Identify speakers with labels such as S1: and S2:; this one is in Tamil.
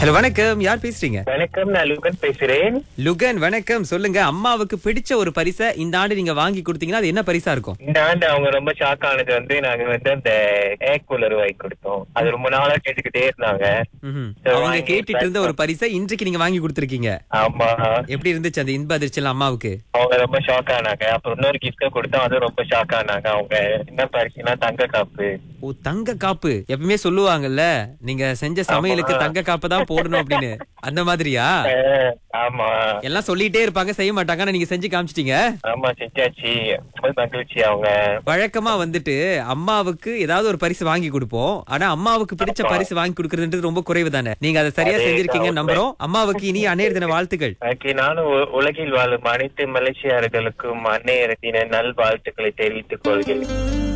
S1: ஹலோ வணக்கம் யார் பேசுறீங்க
S2: வணக்கம் நான் லுகன் பேசுறேன்
S1: லுகன் வணக்கம் சொல்லுங்க அம்மாவுக்கு பிடிச்ச ஒரு பரிசை இந்த ஆண்டு நீங்க வாங்கி கொடுத்தீங்கன்னா அது என்ன பரிசா இருக்கும்
S2: இந்த ஆண்டு அவங்க ரொம்ப ஷாக் ஆனது வந்து நாங்க வந்து அந்த ஏர் கூலர் வாங்கி கொடுத்தோம் அது ரொம்ப நாளா கேட்டுக்கிட்டே இருந்தாங்க
S1: ம்ஹும்.
S2: சரி,
S1: அவங்க
S2: வாங்கி
S1: கேட்டுட்டு இருந்த ஒரு பரிசை இன்றைக்கு நீங்க வாங்கி கொடுத்திருக்கீங்க
S2: ஆமா
S1: எப்படி இருந்துச்சு அந்த இன்ப அதிர்ச்சி எல்லாம் அம்மாவுக்கு
S2: அவங்க ரொம்ப ஷாக் ஆனாங்க அப்புறம் இன்னொரு கிஃப்ட் கொடுத்தோம் அதுவும் ரொம்ப ஷாக் ஆனாங்க அவங்க என்ன பரிசுனா தங்க காப்பு
S1: ஓ தங்க காப்பு எப்பவுமே சொல்லுவாங்கல்ல நீங்க செஞ்ச சமையலுக்கு தங்க காப்பு தான் போடணும் அப்படின்னு அந்த மாதிரியா
S2: அஹ், ஆமா
S1: எல்லாம் சொல்லிட்டே இருப்பாங்க செய்ய மாட்டாங்க ஆனா நீங்க செஞ்சு காமிச்சிட்டீங்க
S2: ஆமா செஞ்சாச்சு ரொம்ப மகிழ்ச்சி அவங்க
S1: வழக்கமா வந்துட்டு அம்மாவுக்கு ஏதாவது ஒரு பரிசு வாங்கி கொடுப்போம் ஆனா அம்மாவுக்கு பிடிச்ச பரிசு வாங்கி கொடுக்கறதுன்றது ரொம்ப குறைவு தானே நீங்க அதை சரியா
S2: அதேதான்
S1: செஞ்சிருக்கீங்க
S2: உண்மை.
S1: நம்புறோம் அம்மாவுக்கு இனி அநேர் தின வாழ்த்துக்கள்
S2: ஓகே நானும் உ- உலகில் வாழும் அனைத்து மலேசியர்களுக்கும் அன்னையர் தின நல் வாழ்த்துக்களை தெரிவித்துக் கொள்கிறேன்